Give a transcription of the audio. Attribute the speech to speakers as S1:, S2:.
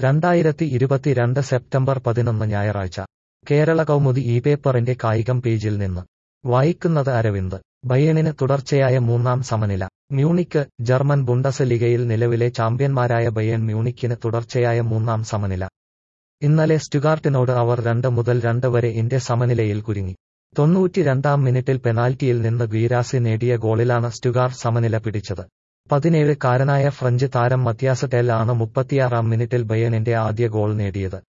S1: രണ്ടായിരത്തി ഇരുപത്തിരണ്ട് സെപ്റ്റംബർ പതിനൊന്ന് ഞായറാഴ്ച കേരള കൗമുദി ഈ പേപ്പറിന്റെ കായികം പേജിൽ നിന്ന് വായിക്കുന്നത് അരവിന്ദ് ബയേണിന് തുടർച്ചയായ മൂന്നാം സമനില മ്യൂണിക്ക് ജർമ്മൻ ബുണ്ടസലിഗയിൽ നിലവിലെ ചാമ്പ്യന്മാരായ ബയേൺ മ്യൂണിക്കിന് തുടർച്ചയായ മൂന്നാം സമനില ഇന്നലെ സ്റ്റുഗാർട്ടിനോട് അവർ രണ്ട് മുതൽ രണ്ട് വരെ ഇന്ത്യ സമനിലയിൽ കുരുങ്ങി തൊണ്ണൂറ്റിരണ്ടാം മിനിറ്റിൽ പെനാൽറ്റിയിൽ നിന്ന് ഗീരാസി നേടിയ ഗോളിലാണ് സ്റ്റുഗാർട്ട് സമനില പിടിച്ചത് പതിനേഴ് കാരനായ ഫ്രഞ്ച് താരം മത്യാസ് ടെൽ ആണ് മുപ്പത്തിയാറാം മിനിറ്റിൽ ബയേണിന്റെ ആദ്യ ഗോൾ നേടിയത്